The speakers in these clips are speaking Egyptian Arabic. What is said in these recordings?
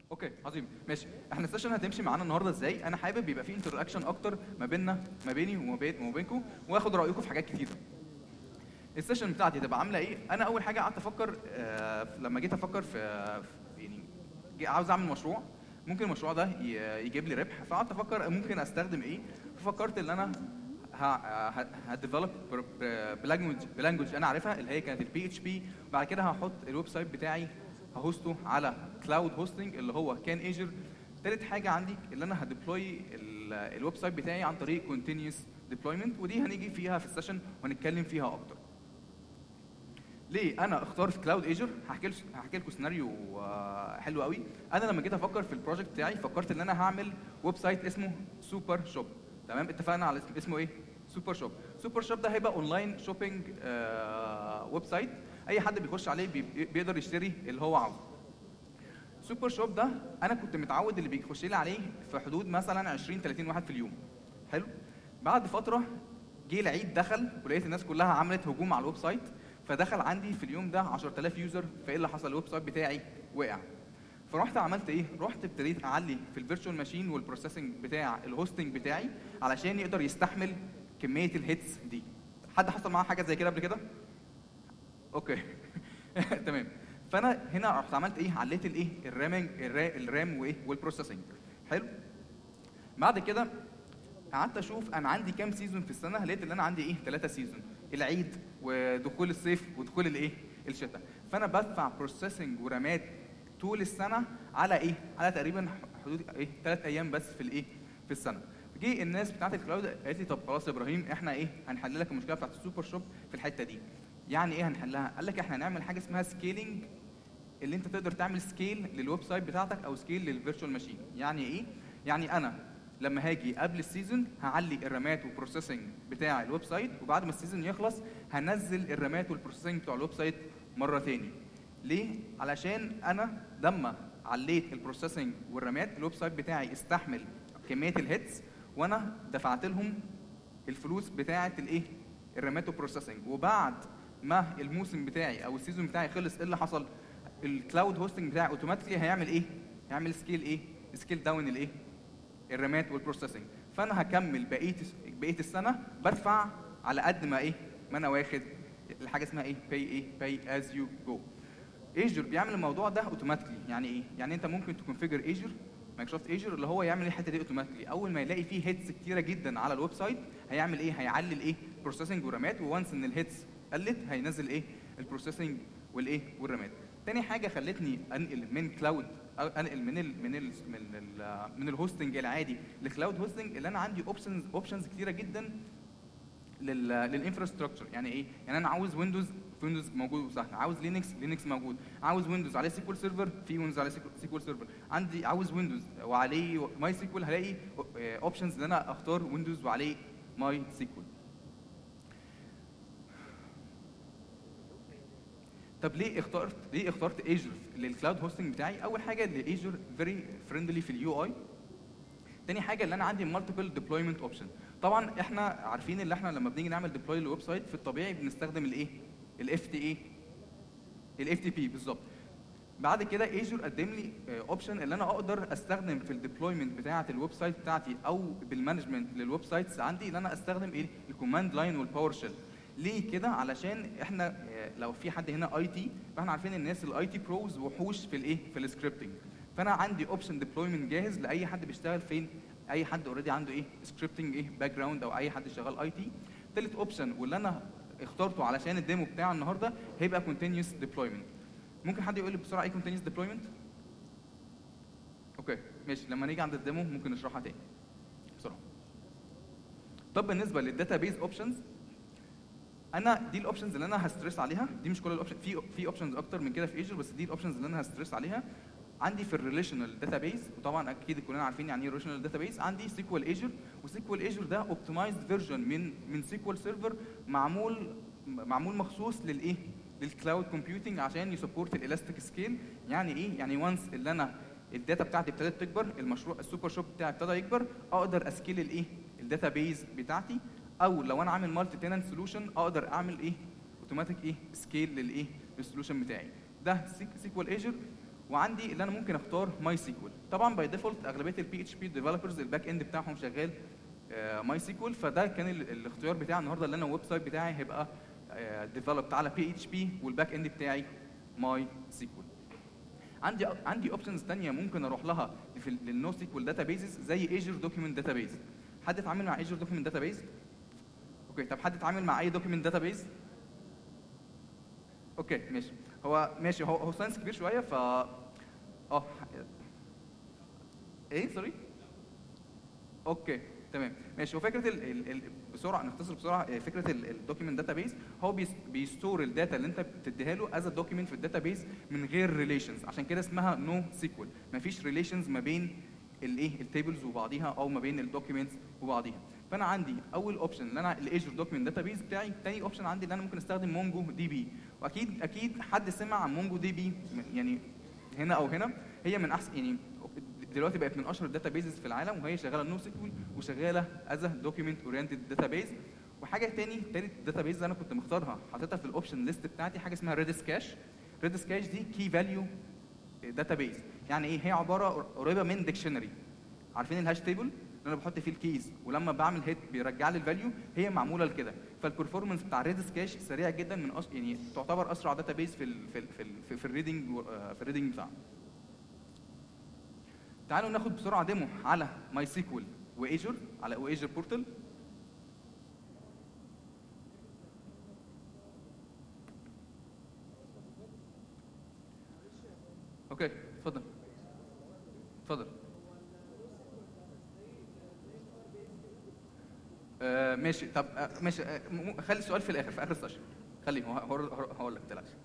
اوكي عظيم ماشي احنا السيشن هتمشي معانا النهارده ازاي انا حابب يبقى في انتراكشن اكتر ما بيننا ما بيني وما بين وما بينكم واخد رايكم في حاجات كتيره السيشن بتاعتي هتبقى عامله ايه انا اول حاجه قعدت افكر آه لما جيت افكر في في- يعني جي- عاوز اعمل مشروع ممكن المشروع ده ي- يجيب لي ربح فقعدت افكر ممكن استخدم ايه ففكرت ان انا هديفلوب بلانجوج بلانجوج انا عارفها اللي هي كانت البي اتش بي بعد كده هحط الويب سايت بتاعي ههوسته على كلاود هوستنج اللي هو كان ايجر تالت حاجه عندي اللي انا هديبلوي الويب سايت بتاعي عن طريق كونتينيوس ديبلويمنت ودي هنيجي فيها في السيشن وهنتكلم فيها اكتر ليه انا اخترت كلاود ايجر هحكي لكم هحكي لكم سيناريو آه، حلو قوي انا لما جيت افكر في البروجكت بتاعي فكرت ان انا هعمل ويب سايت اسمه سوبر شوب تمام اتفقنا على اسم اسمه ايه سوبر شوب سوبر شوب ده هيبقى اونلاين شوبينج ويب سايت اي حد بيخش عليه بي- بيقدر يشتري اللي هو عاوزه سوبر شوب ده انا كنت متعود اللي بيخش لي عليه في حدود مثلا 20 30 واحد في اليوم حلو بعد فتره جه العيد دخل ولقيت الناس كلها عملت هجوم على الويب سايت فدخل عندي في اليوم ده 10000 يوزر فايه اللي حصل الويب سايت بتاعي وقع فرحت عملت ايه رحت ابتديت اعلي في الفيرتشوال ماشين والبروسيسنج بتاع الهوستنج بتاعي علشان يقدر يستحمل كميه الهيتس دي حد حصل معاه حاجه زي كده قبل كده اوكي تمام فانا هنا رحت عملت ايه عليت الايه الرامنج الرا- الرام وايه والبروسيسنج حلو بعد كده قعدت اشوف انا عندي كام سيزون في السنه لقيت ان انا عندي ايه ثلاثة سيزون العيد ودخول الصيف ودخول الايه الشتاء فانا بدفع بروسيسنج ورامات طول السنه على ايه على تقريبا حدود ايه ثلاث ايام بس في الايه في السنه جه الناس بتاعت الكلاود قالت لي طب خلاص يا ابراهيم احنا ايه هنحل لك المشكله بتاعت السوبر شوب في الحته دي يعني ايه هنحلها قال لك احنا هنعمل حاجه اسمها سكيلينج اللي انت تقدر تعمل سكيل للويب سايت بتاعتك او سكيل للفيرتشوال ماشين يعني ايه يعني انا لما هاجي قبل السيزون هعلي الرامات والبروسيسنج بتاع الويب سايت وبعد ما السيزون يخلص هنزل الرامات والبروسيسنج بتاع الويب سايت مره تاني ليه علشان انا لما عليت البروسيسنج والرامات الويب سايت بتاعي استحمل كميه الهيتس وانا دفعت لهم الفلوس بتاعه الايه الرامات والبروسيسنج وبعد ما الموسم بتاعي او السيزون بتاعي خلص ايه اللي حصل الكلاود هوستنج بتاعي اوتوماتيكلي هيعمل ايه هيعمل سكيل ايه سكيل داون الايه الرامات والبروسيسنج فانا هكمل بقيه بقيه السنه بدفع على قد ما ايه ما انا واخد الحاجه اسمها ايه باي ايه باي از يو جو ايجر بيعمل الموضوع ده اوتوماتيكلي يعني ايه يعني انت ممكن تكونفيجر ايجر مايكروسوفت ايجر اللي هو يعمل الحته دي اوتوماتيكلي اول ما يلاقي فيه هيتس كتيره جدا على الويب سايت هيعمل ايه هيعلي الايه بروسيسنج ورامات وونس ان الهيتس قلت هينزل ايه البروسيسنج والايه والرامات تاني حاجه خلتني انقل من كلاود أو انقل من ال من ال من ال من الهوستنج العادي لكلاود هوستنج اللي انا عندي اوبشنز اوبشنز كتيره جدا لل للانفراستراكشر يعني ايه يعني انا عاوز ويندوز ويندوز موجود وسهل عاوز لينكس لينكس موجود عاوز ويندوز عليه سيكوال سيرفر في ويندوز عليه سيكوال سيرفر عندي عاوز ويندوز وعليه ماي سيكوال هلاقي اوبشنز ان انا اختار ويندوز وعليه ماي سيكوال طب ليه اخترت ليه اخترت ايجر للكلاود هوستنج بتاعي اول حاجه ان ايجر فيري فريندلي في اليو اي تاني حاجه اللي انا عندي مالتيبل ديبلويمنت اوبشن طبعا احنا عارفين اللي احنا لما بنيجي نعمل ديبلوي للويب سايت في الطبيعي بنستخدم الايه الاف تي اي الاف تي بي بالظبط بعد كده ايجور قدم لي اوبشن اللي انا اقدر استخدم في الديبلويمنت بتاعه الويب سايت بتاعتي او بالمانجمنت للويب سايتس عندي ان انا استخدم ايه الكوماند لاين والباور شيل ليه كده علشان احنا آه، لو في حد هنا اي تي فاحنا عارفين الناس الاي تي بروز وحوش في الايه في السكريبتنج فانا عندي اوبشن ديبلويمنت جاهز لاي حد بيشتغل فين اي حد اوريدي عنده ايه سكريبتنج ايه باك جراوند او اي حد شغال اي تي تالت اوبشن واللي انا اخترته علشان الديمو بتاع النهارده هيبقى كونتينيوس ديبلويمنت ممكن حد يقول لي بسرعه ايه كونتينيوس ديبلويمنت اوكي ماشي لما نيجي عند الديمو ممكن نشرحها تاني بسرعه طب بالنسبه للداتا بيز اوبشنز انا دي الاوبشنز اللي انا هستريس عليها دي مش كل الاوبشن في في اوبشنز اكتر من كده في ايجر بس دي الاوبشنز اللي انا هستريس عليها عندي في الريليشنال داتا بيز وطبعا اكيد كلنا عارفين يعني ايه ريليشنال داتا بيز عندي سيكوال ايجر وسيكوال ايجر ده اوبتمايزد فيرجن من من سيكوال سيرفر معمول معمول مخصوص للايه للكلاود كومبيوتنج عشان يسبورت الالاستيك سكيل يعني ايه يعني وانس اللي انا الداتا بتاعتي ابتدت تكبر المشروع السوبر شوب بتاعي ابتدى يكبر اقدر اسكيل الايه الداتا بيز بتاعتي او لو انا عامل مالتي تيننت سولوشن اقدر اعمل ايه اوتوماتيك ايه سكيل للايه للسولوشن بتاعي ده سيكوال ايجر وعندي اللي انا ممكن اختار ماي سيكوال طبعا باي ديفولت اغلبيه البي اتش بي ديفلوبرز الباك اند بتاعهم شغال ماي سيكوال فده كان ال- الاختيار بتاعي النهارده اللي انا الويب سايت بتاعي هيبقى ديفلوبد على بي اتش بي والباك اند بتاعي ماي سيكوال عندي عندي اوبشنز ثانيه ممكن اروح لها في للنو سيكوال داتابيزز زي ايجر دوكيمنت داتابيز حد اتعامل مع ايجر دوكيمنت داتابيز اوكي طب حد اتعامل مع اي دوكيمنت داتابيز اوكي ماشي هو ماشي هو هو ساينس كبير شويه ف اه ايه سوري اوكي تمام ماشي هو فكره ال... ال... ال... بسرعه نختصر بسرعه آه، فكره الدوكيمنت داتابيز هو بيس... بيستور الداتا اللي انت بتديها له از دوكيمنت في الداتابيز من غير ريليشنز عشان كده اسمها نو سيكوال مفيش ريليشنز ما بين الايه التيبلز وبعضيها او ما بين الدوكيومنتس وبعضيها فانا عندي اول اوبشن اللي انا الايجر دوكيمنت داتابيز بتاعي تاني اوبشن عندي اللي انا ممكن استخدم مونجو دي بي واكيد اكيد حد سمع عن مونجو دي بي يعني هنا او هنا هي من احسن يعني دلوقتي بقت من اشهر الداتابيزز في العالم وهي شغاله نو سيكوال وشغاله از دوكيمنت اورينتد داتابيز وحاجه تاني تالت داتابيز انا كنت مختارها حاططها في الاوبشن ليست بتاعتي حاجه اسمها ريدس كاش ريدس كاش دي كي فاليو داتابيز يعني ايه هي عباره قريبه من ديكشنري عارفين الهاش تيبل اللي انا بحط فيه الكيز ولما بعمل هيت بيرجع لي الفاليو هي معموله لكده فالبرفورمانس بتاع ريدس كاش سريع جدا من أس... يعني تعتبر اسرع داتابيز في ال... في ال... في, ال... في, في الريدنج و- آه، في الريدنج بتاعه تعالوا ناخد بسرعه ديمو على ماي سيكوال وايجر على وايجر بورتال اوكي اتفضل اتفضل آه ماشي طب آه ماشي آه م- م- خلي السؤال في الاخر في اخر السيشن خليه هو- هو- هو- هقول لك ما تقلقش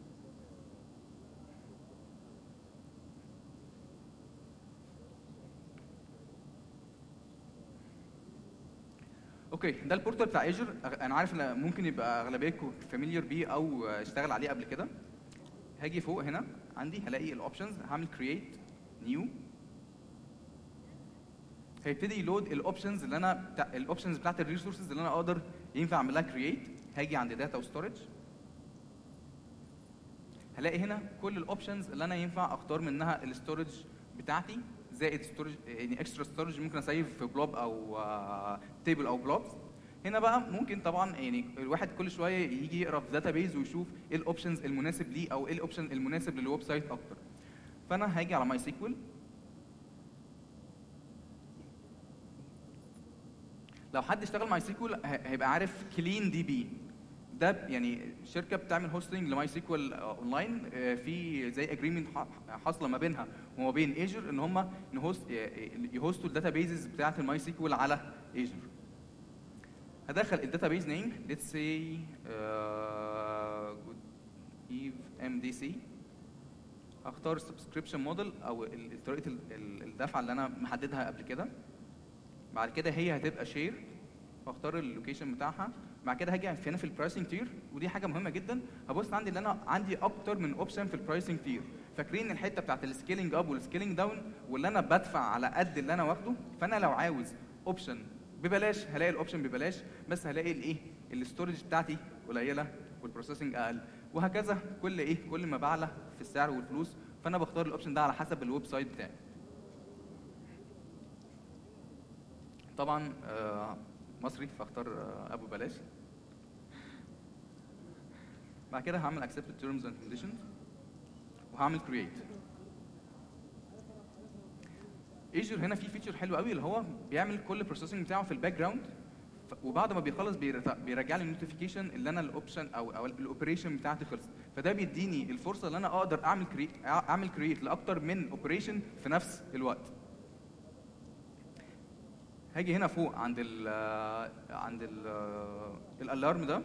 اوكي ده البورتال بتاع ايجر انا عارف ان ممكن يبقى اغلبيتكم فاميليار بيه او اشتغل عليه قبل كده هاجي فوق هنا عندي هلاقي الاوبشنز هعمل كرييت نيو هيبتدي يلود الاوبشنز اللي انا بتاع الاوبشنز بتاعت الريسورسز اللي انا اقدر ينفع اعمل لها كرييت هاجي عند داتا وستورج هلاقي هنا كل الاوبشنز اللي انا ينفع اختار منها الاستورج بتاعتي زائد ستورج يعني اكسترا ستورج ممكن اسيف في بلوب او تيبل او بلوبز هنا بقى ممكن طبعا يعني الواحد كل شويه يجي يقرا في داتابيز ويشوف ايه الاوبشنز المناسب ليه او ايه الاوبشن المناسب للويب سايت اكتر فانا هاجي على ماي سيكوال لو حد اشتغل ماي سيكوال هيبقى عارف كلين دي بي ده يعني شركه بتعمل هوستنج لماي سيكوال اونلاين آه، في زي اجريمنت حاصله ما بينها وما بين ايجر ان هم نهوست يهوستوا الداتابيزز بتاعه الماي سيكوال على ايجر هدخل الداتابيز نيم ليتس سي جود ايف ام دي سي اختار السبسكريبشن موديل او ال- ال- طريقه ال- ال- الدفع اللي انا محددها قبل كده بعد كده هي هتبقى شير واختار اللوكيشن بتاعها بعد كده هاجي هنا في البرايسنج تير ودي حاجه مهمه جدا هبص عندي اللي انا عندي اكتر من اوبشن في البرايسنج تير فاكرين الحته بتاعت السكيلينج اب والسكيلينج داون واللي انا بدفع على قد اللي انا واخده فانا لو عاوز اوبشن ببلاش هلاقي الاوبشن ببلاش بس هلاقي الايه الاستورج بتاعتي قليله والبروسيسنج اقل وهكذا كل ايه كل ما بعلى في السعر والفلوس فانا بختار الاوبشن ده على حسب الويب سايت بتاعي طبعا آه، مصري فاختار آه، ابو بلاش بعد كده هعمل accept terms and conditions وهعمل create ايجر هنا في فيتشر حلو قوي اللي هو بيعمل كل البروسيسنج بتاعه في الباك جراوند وبعد ما بيخلص بيرت- بيرجع لي النوتيفيكيشن اللي انا الاوبشن او او الاوبريشن بتاعتي خلصت فده بيديني الفرصه ان انا اقدر اعمل كريت اعمل كريت لاكتر من اوبريشن في نفس الوقت هاجي هنا فوق عند ال عند ال الالارم ده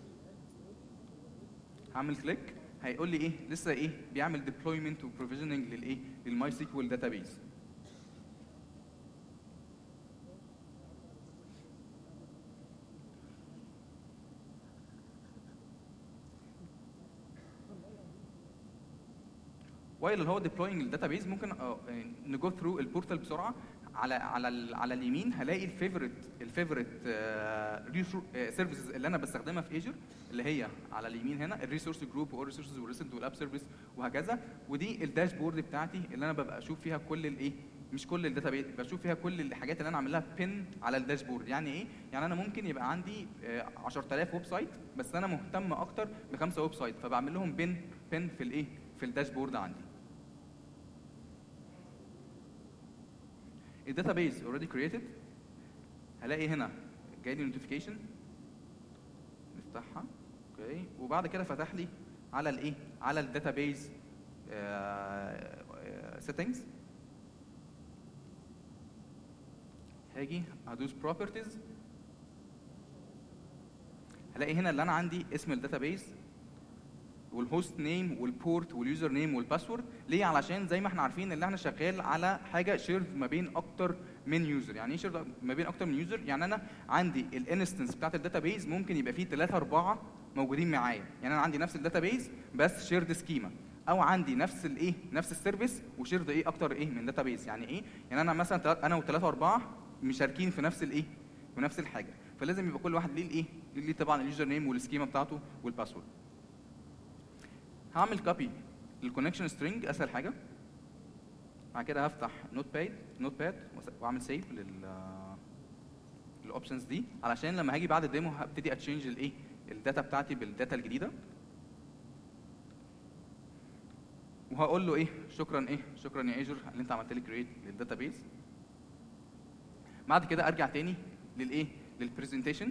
هعمل كليك هيقول لي ايه لسه ايه بيعمل ديبلويمنت وبروفيجننج للايه للماي سيكوال داتابيز وايل اللي هو ديبلوينج الداتابيز ممكن نجو ثرو البورتال بسرعه على على ال على اليمين هلاقي الفيفورت الفيفورت سيرفيسز اللي انا بستخدمها في ايجر اللي هي على اليمين هنا الريسورس جروب والريسورسز والريسنت والاب سيرفيس وهكذا ودي الداشبورد بتاعتي اللي انا ببقى اشوف فيها كل الايه مش كل الداتابيز بشوف فيها كل الحاجات اللي انا عاملها بين على الداشبورد يعني ايه يعني انا ممكن يبقى عندي آه، 10000 ويب سايت بس انا مهتم اكتر بخمسه ويب سايت فبعمل لهم بين بين في الايه في الداشبورد عندي الداتابيز اوريدي كريتد هلاقي هنا جاي لي نوتيفيكيشن نفتحها اوكي وبعد كده فتح لي على الايه على الداتابيز سيتنجز هاجي هدوس بروبرتيز هلاقي هنا اللي انا عندي اسم الداتابيز والهوست نيم والبورت واليوزر نيم والباسورد ليه علشان زي ما احنا عارفين ان احنا شغال على حاجه شيرد ما بين اكتر من يوزر يعني ايه شيرد ما بين اكتر من يوزر يعني انا عندي الانستنس بتاعت الداتابيز ممكن يبقى فيه 3 4 موجودين معايا يعني انا عندي نفس الداتابيز بس شيرد سكيما او عندي نفس الايه نفس السيرفيس وشيرد ايه اكتر ايه من داتابيز يعني ايه يعني انا مثلا تلات- انا وثلاثه اربعه مشاركين في نفس الايه في نفس الحاجه فلازم يبقى كل واحد ليه الايه ليه طبعا اليوزر نيم والسكيما بتاعته والباسورد هعمل كوبي للكونكشن سترينج اسهل حاجه بعد كده هفتح نوت باد نوت باد واعمل سيف لل الاوبشنز دي علشان لما هاجي بعد الديمو هبتدي اتشينج الايه الداتا بتاعتي بالداتا الجديده وهقول له ايه شكرا ايه شكرا يا ايجر اللي انت عملت لي كريت للداتابيز بعد كده ارجع تاني للايه للبرزنتيشن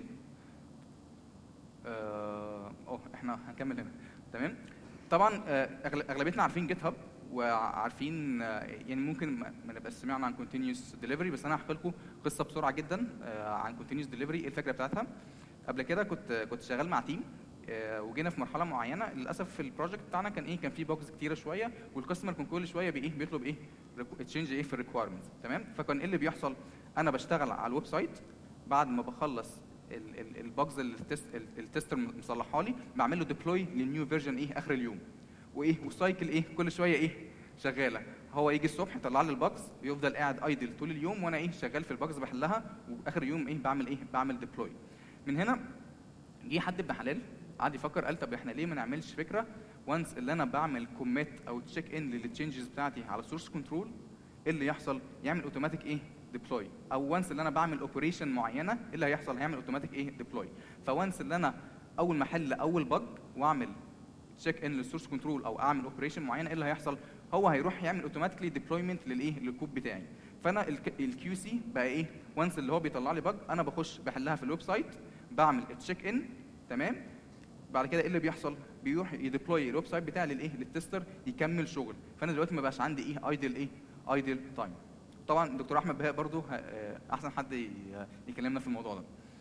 اه أوه، احنا هنكمل هنا تمام طبعا آه، أغل- اغلبيتنا عارفين جيت هاب وعارفين آه، يعني ممكن ما ما نبقاش سمعنا عن كونتينيوس ديليفري بس انا هحكي لكم قصه بسرعه جدا آه، عن كونتينيوس ديليفري ايه الفكره بتاعتها قبل كده كنت كنت شغال مع تيم آه، وجينا في مرحله معينه للاسف في البروجكت بتاعنا كان ايه كان في بوكس كتيره شويه والكاستمر كان كل شويه بايه بيطلب ايه تشينج ايه في الريكويرمنتس تمام فكان ايه اللي بيحصل انا بشتغل على الويب سايت بعد ما بخلص الباجز اللي التست- ال- التستر مصلحها لي بعمل له ديبلوي للنيو فيرجن ايه اخر اليوم وايه والسايكل ايه كل شويه ايه شغاله هو يجي الصبح يطلع لي الباجز يفضل قاعد ايدل طول اليوم وانا ايه شغال في الباجز بحلها واخر يوم ايه بعمل ايه بعمل ديبلوي من هنا جه حد ابن حلال قعد يفكر قال طب احنا ليه ما نعملش فكره وانس اللي انا بعمل كوميت او تشيك ان للتشينجز بتاعتي على سورس كنترول ايه اللي يحصل يعمل اوتوماتيك ايه ديبلوي او وانس اللي انا بعمل اوبريشن معينه ايه اللي هيحصل هيعمل اوتوماتيك ايه ديبلوي فوانس اللي انا اول ما احل اول بج واعمل تشيك ان للسورس كنترول او اعمل اوبريشن معينه ايه اللي هيحصل هو هيروح يعمل اوتوماتيكلي ديبلويمنت للايه للكود بتاعي فانا الكيو سي بقى ايه وانس اللي هو بيطلع لي بج انا بخش بحلها في الويب سايت بعمل تشيك ان تمام بعد كده ايه اللي بيحصل بيروح يديبلوي الويب سايت بتاعي للايه للتستر يكمل شغل فانا دلوقتي ما بقاش عندي ايه ايدل ايه ايدل تايم طبعا دكتور احمد بهاء برضو ه- آه، احسن حد ي- يكلمنا في الموضوع ده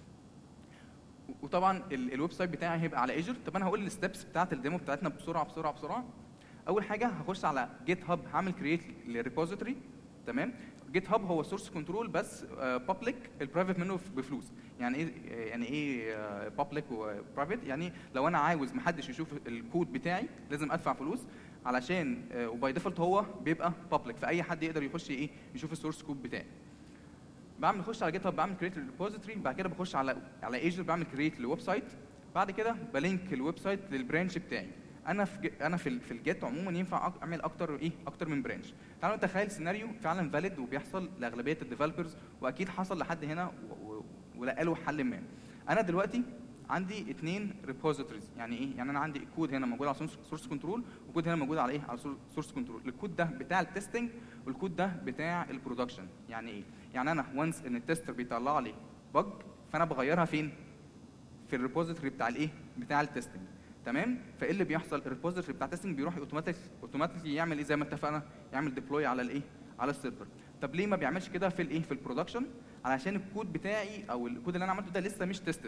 وطبعا ال- الويب سايت بتاعي هيبقى على ايجر طب انا هقول الستبس بتاعت الديمو بتاعتنا بسرعه بسرعه بسرعه اول حاجه هخش على جيت هاب هعمل كرييت للريبوزيتوري تمام جيت هاب هو سورس كنترول بس بابليك البرايفت منه ف- بفلوس يعني ايه يعني ايه بابليك وبرايفت يعني لو انا عاوز محدش يشوف الكود بتاعي لازم ادفع فلوس علشان وباي ديفولت هو بيبقى بابليك فاي حد يقدر يخش ايه يشوف السورس كود بتاعي بعمل اخش على جيت هاب بعمل كريت للريبوزيتوري بعد كده بخش على على ايجر بعمل كريت للويب سايت بعد كده بلينك الويب سايت للبرانش بتاعي انا في ج- انا في ال- في الجيت عموما ينفع أك- اعمل اكتر ايه اكتر من برانش تعالوا نتخيل سيناريو فعلا فاليد وبيحصل لاغلبيه الديفلوبرز واكيد حصل لحد هنا و- و- ولقى له حل ما انا دلوقتي عندي اثنين ريبوزيتوريز يعني ايه يعني انا عندي كود هنا موجود على سورس كنترول وكود هنا موجود على ايه على سورس كنترول الكود ده بتاع التستنج والكود ده بتاع البرودكشن يعني ايه يعني انا وانس ان التستر بيطلع لي بج فانا بغيرها فين في الريبوزيتوري بتاع الايه بتاع التستنج تمام فايه اللي بيحصل الريبوزيتوري بتاع التستنج بيروح اوتوماتيك اوتوماتيكلي يعمل ايه زي ما اتفقنا يعمل ديبلوي على الايه على السيرفر طب ليه ما بيعملش كده في الايه في البرودكشن علشان الكود بتاعي او الكود اللي انا عملته ده لسه مش تيستد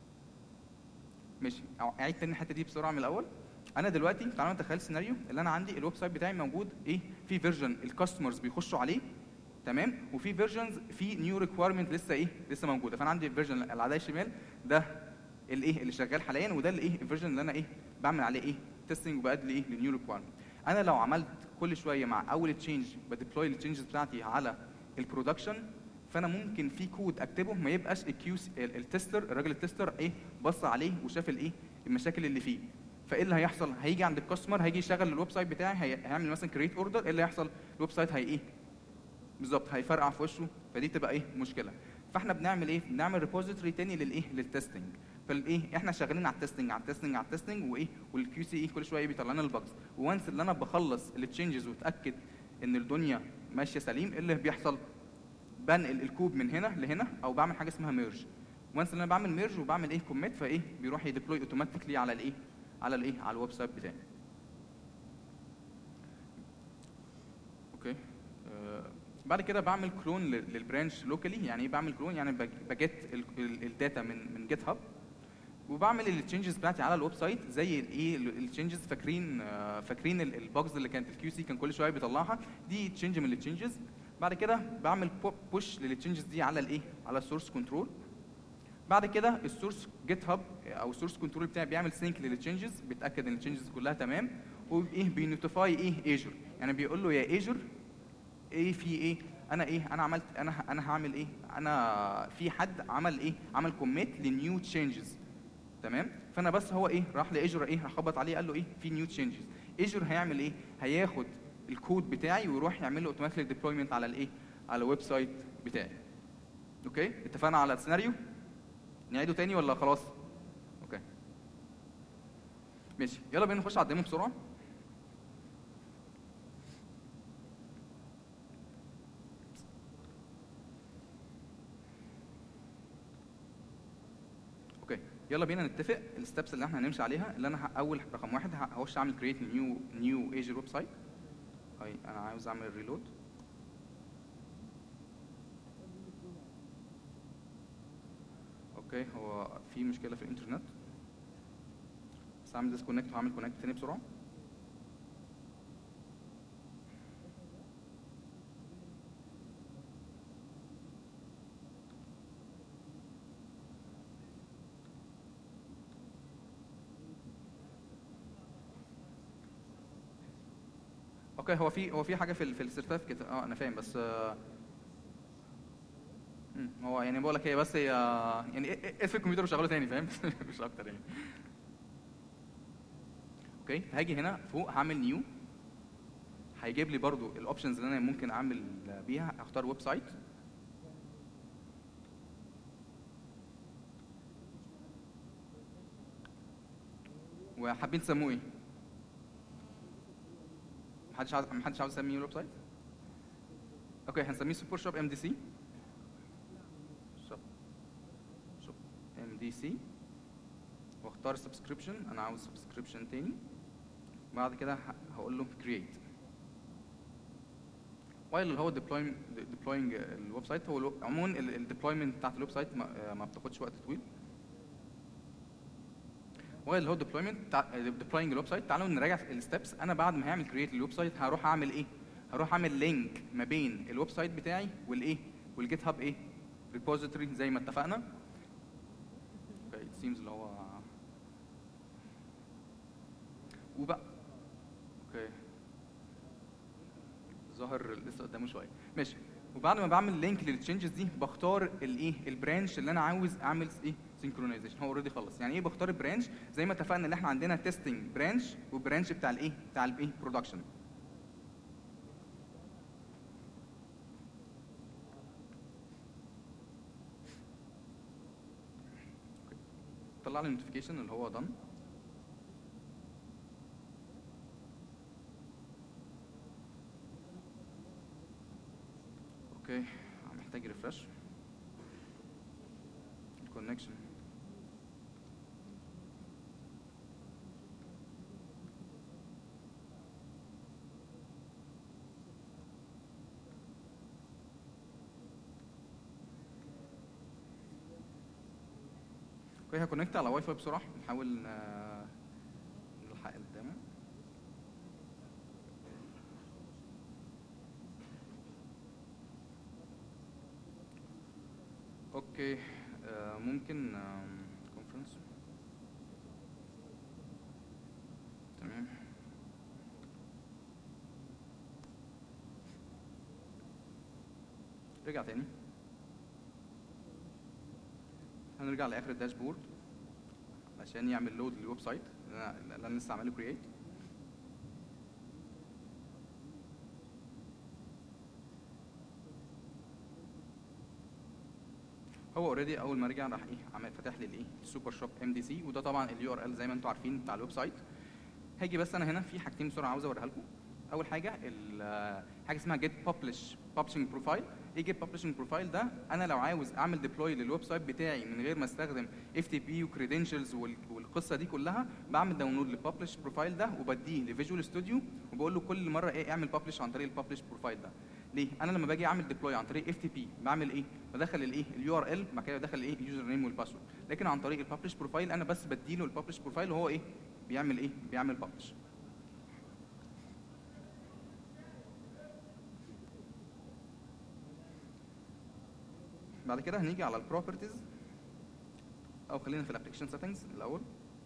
ماشي أو اعيد تاني الحته دي بسرعه من الاول انا دلوقتي تعالوا نتخيل سيناريو اللي انا عندي الويب سايت بتاعي موجود ايه في فيرجن الكاستمرز بيخشوا عليه تمام وفي فيرجنز في نيو ريكويرمنت لسه ايه لسه موجوده فانا عندي الفيرجن اللي على الشمال ده الايه اللي شغال حاليا وده اللي ايه الفيرجن اللي انا ايه بعمل عليه ايه تيستنج وبادي ايه لنيو ريكويرمنت انا لو عملت كل شويه مع اول تشينج بديبلوي التشينجز بتاعتي على البرودكشن فانا ممكن في كود اكتبه ما يبقاش الكيو التستر الراجل التستر ايه بص عليه وشاف الايه المشاكل اللي فيه فايه اللي هيحصل هيجي عند الكاستمر هيجي يشغل الويب سايت بتاعي هي- هيعمل مثلا كريت اوردر ايه اللي هيحصل الويب سايت هي ايه بالظبط هيفرقع في وشه فدي تبقى ايه مشكله فاحنا بنعمل ايه بنعمل ريبوزيتوري تاني للايه للتستنج فالايه احنا شغالين على التستنج على التستنج على التستنج وايه والكيو سي ايه كل شويه بيطلع لنا الباجز وانس اللي انا بخلص التشينجز واتاكد ان الدنيا ماشيه سليم ايه اللي بيحصل بنقل الكوب من هنا لهنا او بعمل حاجه اسمها ميرج وانس اللي انا بعمل ميرج وبعمل ايه كوميت فايه بيروح يديبلوي اوتوماتيكلي على الايه على الايه على الويب سايت بتاعي اوكي آه، بعد كده بعمل كلون للبرانش لوكالي يعني ايه بعمل كلون يعني بج- بجت ال- ال- الداتا من من جيت هاب وبعمل التشنجز بتاعتي على الويب سايت زي الايه التشنجز فاكرين آه، فاكرين البوكس اللي كانت الكيو سي كان كل شويه بيطلعها دي تشنج من التشنجز بعد كده بعمل بوش للتشنجز دي على الايه على السورس كنترول بعد كده السورس جيت هاب او السورس كنترول بتاعي بيعمل سينك للتشنجز بيتاكد ان التشنجز كلها تمام وايه بينوتيفاي ايه ايجر يعني بيقول له يا ايجر ايه في ايه انا ايه انا عملت انا ه- انا هعمل ايه انا في حد عمل ايه عمل كوميت لنيو تشينجز تمام فانا بس هو ايه راح لايجر ايه راح خبط عليه قال له ايه في نيو تشينجز ايجر هيعمل ايه هياخد الكود بتاعي ويروح يعمل له اوتوماتيك ديبلويمنت على الايه على الويب سايت بتاعي اوكي اتفقنا على السيناريو نعيده تاني ولا خلاص اوكي ماشي يلا بينا نخش على الديمو بسرعه اوكي يلا بينا نتفق الستبس اللي احنا هنمشي عليها اللي انا ه- اول رقم واحد ه- هخش اعمل كريت نيو نيو ايجر ويب سايت هاي انا عاوز اعمل ريلود اوكي هو في مشكله في الانترنت بس هعمل ديسكونكت وهعمل كونكت تاني بسرعه اوكي هو في هو في حاجه في ال في السيرتيفيكت اه انا فاهم بس آه، مم، هو يعني بقول لك هي بس هي يعني اقفل الكمبيوتر وشغله تاني فاهم مش اكتر يعني اوكي هاجي هنا فوق هعمل نيو هيجيب لي برضو الاوبشنز اللي انا ممكن اعمل بيها اختار ويب سايت وحابين تسموه ايه؟ محدش عاوز محدش عاوز يسميه الويب سايت؟ اوكي هنسميه سوبر شوب ام دي سي شوب شوب ام دي سي واختار سبسكريبشن انا عاوز سبسكريبشن تاني بعد كده ه- هقول له كرييت وايل اللي هو deploying deploying الويب سايت هو الو- عموما الديبلويمنت بتاعت الويب سايت ما, ما بتاخدش وقت طويل وايل اللي هو deployment بتاع deploying الويب سايت تعالوا نراجع الستبس انا بعد ما هعمل كرييت للويب سايت هروح اعمل ايه هروح اعمل لينك ما بين الويب سايت بتاعي والايه والجيت هاب ايه ريبوزيتوري زي ما اتفقنا اوكي it seems اللي هو وبقى اوكي ظاهر لسه قدامه شويه ماشي وبعد ما بعمل لينك للتشنجز دي بختار الايه البرانش اللي انا عاوز اعمل ايه سينكرونايزيشن هو اوريدي خلص يعني ايه بختار البرانش زي ما اتفقنا ان احنا عندنا تيستنج برانش وبرانش بتاع الايه بتاع الايه برودكشن طلع لي نوتيفيكيشن اللي هو done اوكي محتاج ريفرش الكونكشن اوكي هكونكت على واي فاي بسرعه نحاول آه، نلحق الدemo اوكي آه، ممكن كونفرنس تمام رجع تاني هنرجع لاخر الداشبورد عشان يعمل لود للويب سايت اللي انا اللي أنا لسه عامله كرييت هو اوريدي اول ما رجع راح ايه عمل فتح لي الايه السوبر شوب ام دي سي وده طبعا اليو ار ال زي ما انتم عارفين بتاع الويب سايت هاجي بس انا هنا في حاجتين بسرعه عاوز اوريها لكم اول حاجه ال- حاجه اسمها جيت ببلش ببلشنج بروفايل ايه جيت ببلشنج بروفايل ده انا لو عاوز اعمل ديبلوي للويب سايت بتاعي من غير ما استخدم اف تي بي وكريدنشلز والقصه دي كلها بعمل داونلود للببلش بروفايل ده وبديه لفيجوال ستوديو وبقول له كل مره ايه اعمل ببلش عن طريق الببلش بروفايل ده ليه انا لما باجي اعمل ديبلوي عن طريق اف تي بي بعمل ايه بدخل الايه اليو ار ال بعد كده بدخل الايه اليوزر نيم والباسورد لكن عن طريق الببلش بروفايل انا بس بديله الببلش بروفايل وهو ايه بيعمل ايه بيعمل ببلش بعد كده هنيجي على البروبرتيز او خلينا في الابلكيشن سيتنجز الاول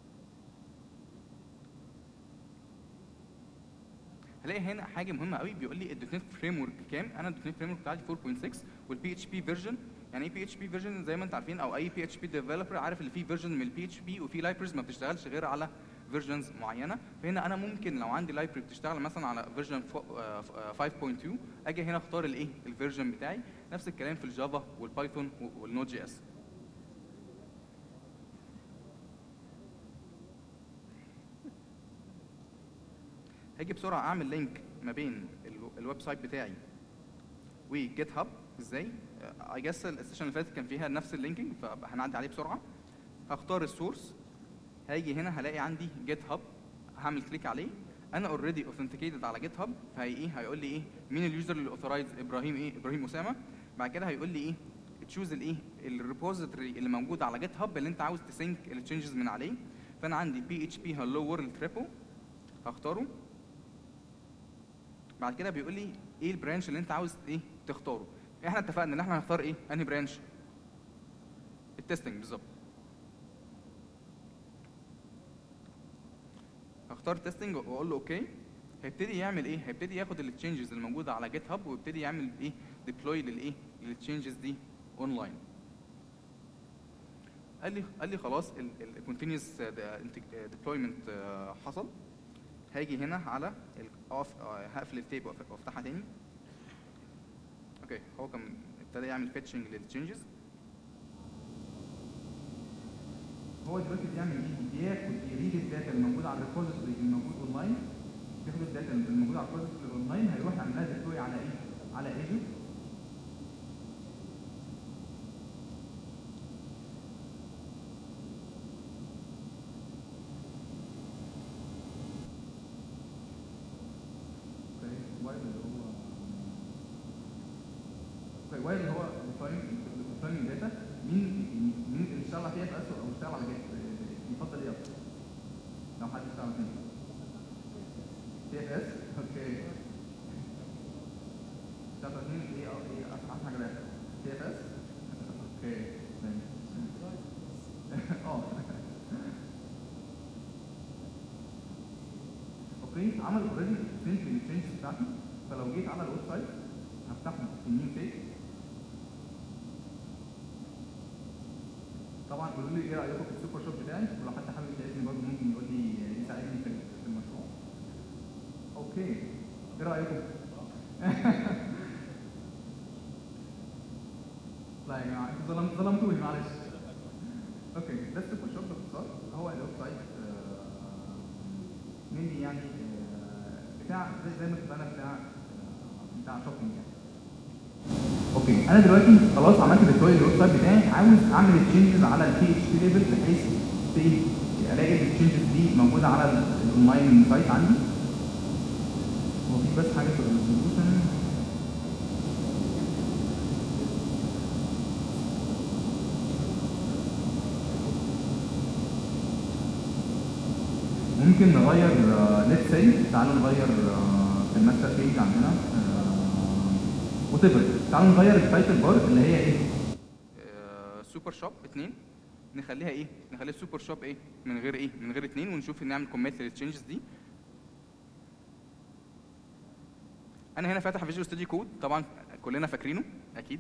هلاقي هنا حاجه مهمه قوي بيقول لي الدوت نت فريم ورك كام انا الدوت نت فريم ورك بتاعتي 4.6 والبي اتش بي فيرجن يعني ايه بي اتش بي فيرجن زي ما انتم عارفين او اي بي اتش بي ديفلوبر عارف اللي فيه فيرجن من البي اتش بي وفي لايبرز ما بتشتغلش غير على فيرجنز معينه فهنا انا ممكن لو عندي لايبرري بتشتغل مثلا على فيرجن 5.2 اجي هنا اختار الايه الفيرجن بتاعي نفس الكلام في الجافا والبايثون والنوت جي اس هاجي بسرعه اعمل لينك ما بين الو- الويب سايت بتاعي وجيت هاب ازاي اي جس السيشن اللي فاتت كان فيها نفس اللينكينج فهنعدي عليه بسرعه هختار السورس هاجي هنا هلاقي عندي جيت هاب هعمل كليك عليه انا اوريدي اوثنتيكيتد على جيت هاب فهي ايه هيقول لي ايه مين اليوزر اللي اوثرايز ابراهيم ايه ابراهيم اسامه بعد كده هيقول لي ايه تشوز الايه الريبوزيتوري اللي موجود على جيت هاب اللي انت عاوز تسينك التشنجز من عليه فانا عندي بي اتش بي هلو وورلد تريبو هختاره بعد كده بيقول لي ايه البرانش اللي انت عاوز ايه تختاره احنا اتفقنا ان احنا هنختار ايه انهي برانش التستنج بالظبط هختار تيستنج واقول له اوكي هيبتدي يعمل ايه هيبتدي ياخد التشينجز الموجوده على جيت هاب ويبتدي يعمل ايه ديبلوي للايه للتشينجز دي اونلاين قال لي قال لي خلاص الكونتينوس ديبلويمنت حصل هاجي هنا على ال- اقف آه، هقفل التيب وأف- وافتحها تاني اوكي هو كان ابتدى يعمل فيتشنج للتشينجز هو دلوقتي بيعمل ايه؟ بياخد يريد الداتا اللي موجوده على الريبوزيتوري الموجود اونلاين بياخد الداتا اللي موجوده على الريبوزيتوري اونلاين هيروح يعملها ديبلوي على ايه؟ على ايجو اوكي وايل اللي هو اوكي وايل اللي هو ديبلوينج داتا مين مين اللي اشتغل على تي اف اس او اشتغل على جيت يفضل ايه اكتر؟ لو حد اشتغل فين؟ تي اف اس اوكي اشتغل مين ايه اه ايه احسن حاجه لعبها؟ تي اف اس اوكي تمام. اه اوكي عمل اوريدي سنت للتشينجز بتاعتي فلو جيت على الويب سايت هفتحه في النيو بيج طبعا قولوا لي ايه رايكم في السوبر شوب بتاعي ولو حد حابب يساعدني برضه ممكن يقول لي يساعدني في في المشروع اوكي ايه رايكم لا يا جماعه انتوا ظلم- ظلمتوني معلش اوكي ده السوبر شوب باختصار هو الويب سايت مني يعني آه، بتاع زي زي ما اتفقنا بتاع آه، بتاع شوبينج يعني اوكي انا دلوقتي خلاص عملت ديبلوي للويب سايت بتاعي عاوز اعمل التشينجز على البي اتش بي ليفل بحيث ت- ايه الاقي التشينجز دي موجوده على ال- الاونلاين سايت عندي هو في بس حاجه في الريزولوشن ممكن نغير ليتس سي تعالوا نغير آه، في الماستر بيج عندنا وات ايفر تعالوا نغير التايتل بار اللي هي ايه؟ سوبر شوب 2 نخليها ايه؟ نخليها سوبر شوب ايه؟ من غير ايه؟ من غير 2 ونشوف نعمل كوميت للتشينجز دي انا هنا فاتح فيجوال ستوديو كود طبعا كلنا فاكرينه اكيد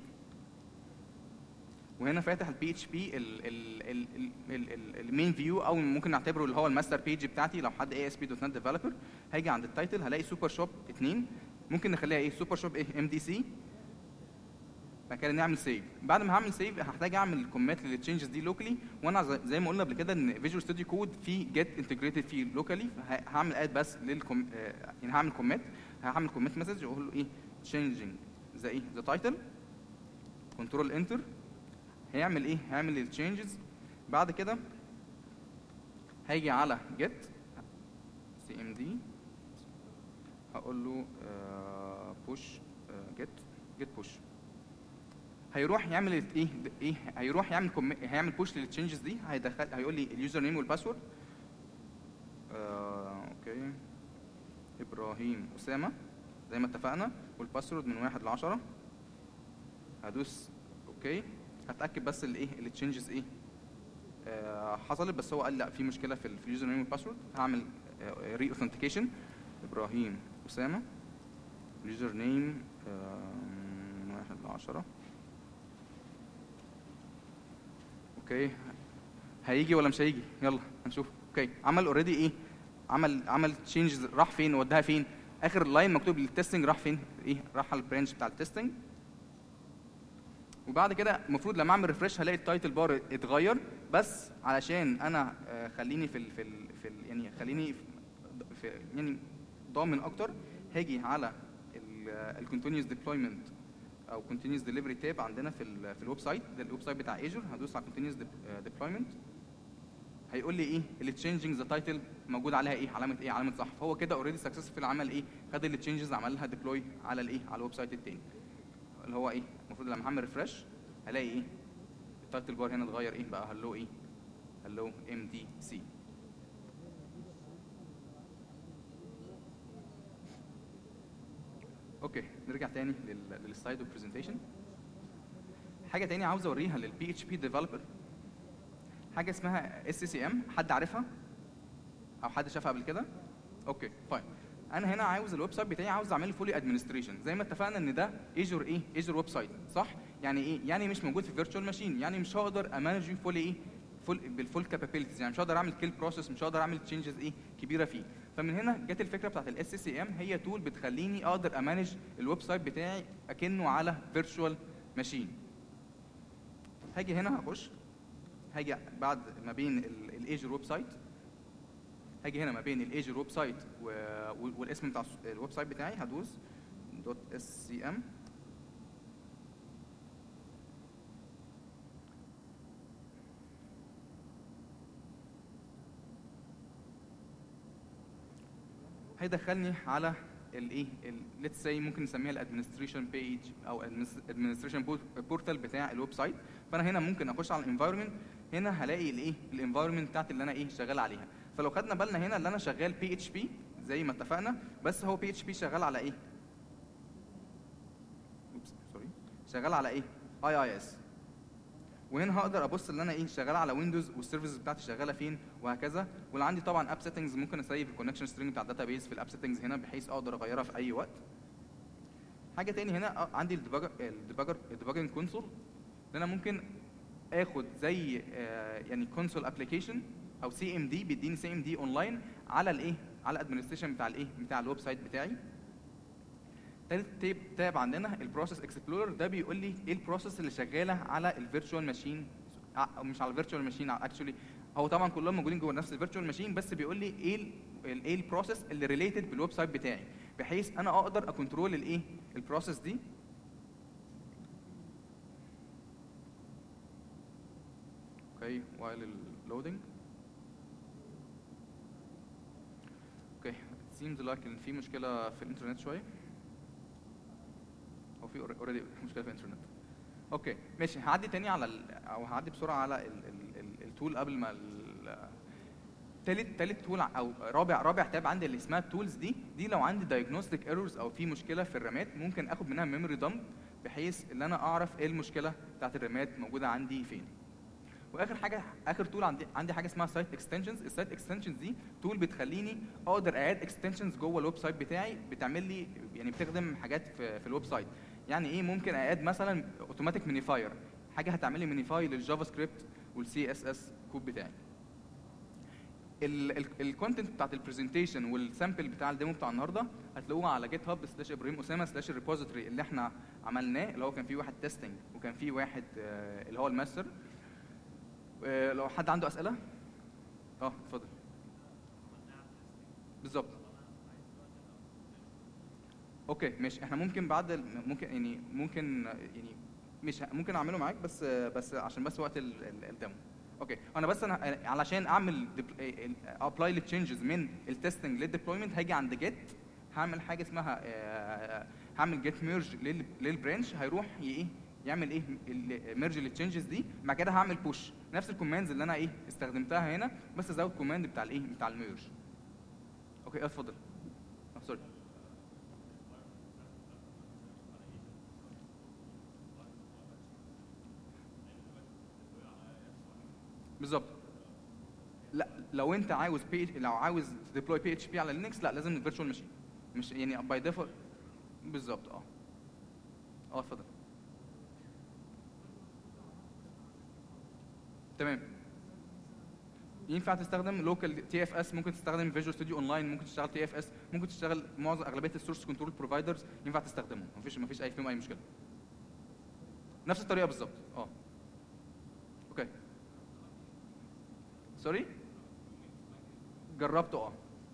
وهنا فاتح البي اتش بي المين فيو او ممكن نعتبره اللي هو الماستر بيج بتاعتي لو حد اي اس بي دوت نت ديفلوبر هاجي عند التايتل هلاقي سوبر شوب 2 ممكن نخليها ايه سوبر شوب ايه ام دي سي بعد كده نعمل سيف بعد ما هعمل سيف هحتاج اعمل كومات للتشينجز دي لوكالي وانا زي- زي ما قلنا قبل كده ان فيجوال ستوديو كود فيه جيت انتجريتد فيه لوكالي هعمل اد بس للكم آه، يعني هعمل كومات هعمل كوميت مسج واقول له ايه changing ذا ايه ذا تايتل كنترول انتر هيعمل ايه هيعمل التشينجز بعد كده هيجي على get cmd هقول له push get get push هيروح يعمل ال- ايه د- ايه هيروح يعمل كوم- هيعمل بوش للتشينجز دي هيدخل هيقول لي اليوزر نيم والباسورد آه، اوكي ابراهيم اسامه زي ما اتفقنا والباسورد من واحد لعشرة هدوس اوكي هتاكد بس الايه التشينجز ايه آه، حصلت بس هو قال لا في مشكله في ال- في اليوزر نيم والباسورد هعمل ري اوثنتيكيشن ابراهيم اسامه اليوزر نيم من واحد لعشرة اوكي هيجي ولا مش هيجي يلا هنشوف اوكي عمل اوريدي ايه عمل عمل تشينجز راح فين وداها فين اخر لاين مكتوب للتستنج راح فين ايه راح على البرانش بتاع التستنج وبعد كده المفروض لما اعمل ريفرش هلاقي التايتل بار اتغير بس علشان انا آه، خليني في ال في ال في ال يعني خليني في في يعني ضامن اكتر هاجي على الكونتينوس ديبلويمنت او continuous delivery تاب عندنا في ال في الويب سايت ده الويب سايت بتاع ايجور هدوس على continuous dep- deployment هيقول لي ايه اللي changing the title موجود عليها ايه علامه ايه علامه صح فهو كده اوريدي سكسسفول عمل ايه خد اللي changes عملها ديبلوي على الايه على الويب سايت التاني اللي هو ايه المفروض لما اعمل ريفرش هلاقي ايه التايتل بار هنا اتغير ايه بقى هلو ايه هلو ام دي سي اوكي نرجع تاني لل- للسلايد والبرزنتيشن حاجه تاني عاوز اوريها للبي اتش بي ديفلوبر حاجه اسمها اس سي ام حد عارفها او حد شافها قبل كده اوكي فاين انا هنا عاوز الويب سايت بتاعي عاوز اعمل فولي ادمنستريشن زي ما اتفقنا ان ده ايجور ايه ايجور ويب سايت صح يعني ايه يعني مش موجود في فيرتشوال ماشين يعني مش هقدر امانج فولي ايه فول بالفول كابابيلتيز يعني مش هقدر اعمل كيل بروسيس مش هقدر اعمل تشينجز ايه كبيره فيه فمن هنا جت الفكره بتاعت الاس سي ام هي تول بتخليني اقدر امانج الويب سايت بتاعي اكنه على فيرتشوال ماشين هاجي هنا هخش هاجي بعد ما بين الايجر ويب سايت هاجي هنا ما بين الايجر ويب سايت والاسم بتاع الس- الويب سايت بتاعي هدوس دوت اس سي ام هيدخلني على الايه ليتس سي ممكن نسميها الادمنستريشن بيج او ادمنستريشن بورتال بتاع الويب سايت فانا هنا ممكن اخش على الانفايرمنت هنا هلاقي الايه الانفايرمنت بتاعت اللي انا ايه شغال عليها فلو خدنا بالنا هنا اللي انا شغال بي اتش بي زي ما اتفقنا بس هو بي اتش بي شغال على ايه اوبس سوري شغال على ايه اي اي اس وهنا هقدر ابص ان انا ايه شغال على ويندوز والسيرفيسز بتاعتي شغاله فين وهكذا واللي عندي طبعا اب سيتنجز ممكن اسيف الكونكشن سترينج بتاع الداتا بيز في الاب سيتنجز هنا بحيث اقدر اغيرها في اي وقت حاجه تاني هنا آه، عندي الديباجر الديباجر الديباجنج كونسول ان انا ممكن اخد زي آه، يعني كونسول ابلكيشن او سي ام دي بيديني سي ام دي اونلاين على الايه على الادمنستريشن بتاع الايه بتاع الويب سايت بتاعي تالت تاب تاب عندنا البروسيس اكسبلورر ده بيقول لي ايه البروسيس اللي شغاله على الفيرتشوال ماشين او مش على الفيرتشوال ماشين اكشولي هو طبعا كلهم موجودين جوه نفس الفيرتشوال ماشين بس بيقول لي ايه ال- ال- ايه البروسيس اللي ريليتد بالويب سايت بتاعي بحيث انا اقدر اكنترول الايه البروسيس دي اوكي while اللودنج اوكي it seems like ان في مشكله في الانترنت شويه هو في اوريدي مشكله في الانترنت اوكي ماشي هعدي تاني على ال... او هعدي بسرعه على ال... ال... ال... التول قبل ما ال... تالت تالت تول او رابع رابع تاب عندي اللي اسمها التولز دي دي لو عندي دايجنوستيك ايرورز او في مشكله في الرامات ممكن اخد منها ميموري دمب بحيث ان انا اعرف ايه المشكله بتاعت الرامات موجوده عندي فين واخر حاجه اخر تول عندي عندي حاجه اسمها سايت اكستنشنز السايت اكستنشنز دي تول بتخليني اقدر اعاد اكستنشنز جوه الويب سايت بتاعي بتعمل لي يعني بتخدم حاجات في, في الويب سايت يعني ايه ممكن اعاد مثلا اوتوماتيك مينيفاير حاجه هتعمل لي مينيفاي للجافا سكريبت والسي اس اس كود بتاعي الكونتنت بتاعت البرزنتيشن والسامبل بتاع الديمو بتاع النهارده هتلاقوه على جيت هاب سلاش ابراهيم اسامه سلاش الريبوزيتوري اللي احنا عملناه اللي هو كان فيه واحد تيستنج وكان فيه واحد آه، اللي هو الماستر آه، لو حد عنده اسئله اه اتفضل بالظبط اوكي ماشي احنا ممكن بعد ال- ممكن يعني ممكن يعني مش ه- ممكن اعمله معاك بس بس عشان بس وقت ال- ال- الديمو اوكي انا بس انا علشان اعمل ابلاي للتشنجز من التستنج للديبلويمنت هاجي عند جيت هعمل حاجه اسمها آه، هعمل جيت ميرج للبرانش هيروح ي- ايه يعمل ايه ميرج للتشنجز دي بعد كده هعمل بوش نفس الكوماندز اللي انا ايه استخدمتها هنا بس ازود كوماند بتاع الايه بتاع الميرج اوكي آه، اتفضل اه سوري بالظبط لا لو انت عاوز بي لو عاوز تديبلوي بي اتش بي على لينكس لا لازم الفيرتشوال ماشين مش يعني باي ديفولت بالظبط اه اه اتفضل تمام ينفع تستخدم لوكال تي اف اس ممكن تستخدم فيجوال ستوديو اونلاين ممكن تشتغل تي اف اس ممكن تشتغل معظم اغلبيه السورس كنترول بروفايدرز ينفع تستخدمهم مفيش مفيش اي فيهم اي مشكله نفس الطريقه بالظبط اه اوكي سوري جربته اه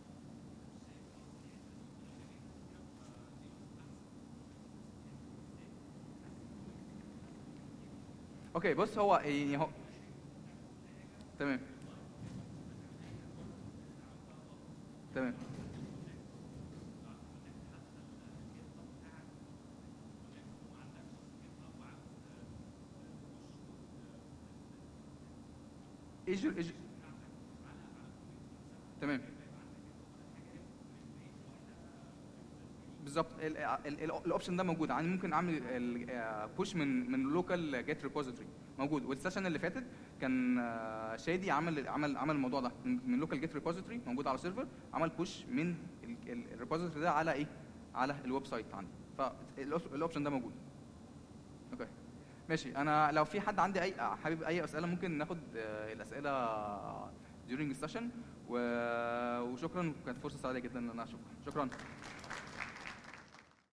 اوكي بص هو يعني هو تمام تمام ايجو ايجو تمام بالظبط ال- ال- ال- الاوبشن ده موجود يعني ممكن اعمل بوش من من لوكال جيت ريبوزيتوري موجود والسيشن اللي فاتت كان آه، شادي عمل عمل عمل الموضوع ده من لوكال جيت ريبوزيتوري موجود على سيرفر عمل بوش من الريبوزيتوري ده على ايه على الويب سايت عندي فالاوبشن ده موجود اوكي ماشي انا لو في حد عندي اي حابب اي اسئله ممكن ناخد آه، الاسئله during السيشن وشكرا كانت فرصه سعيده جدا ان انا اشوفكم شكرا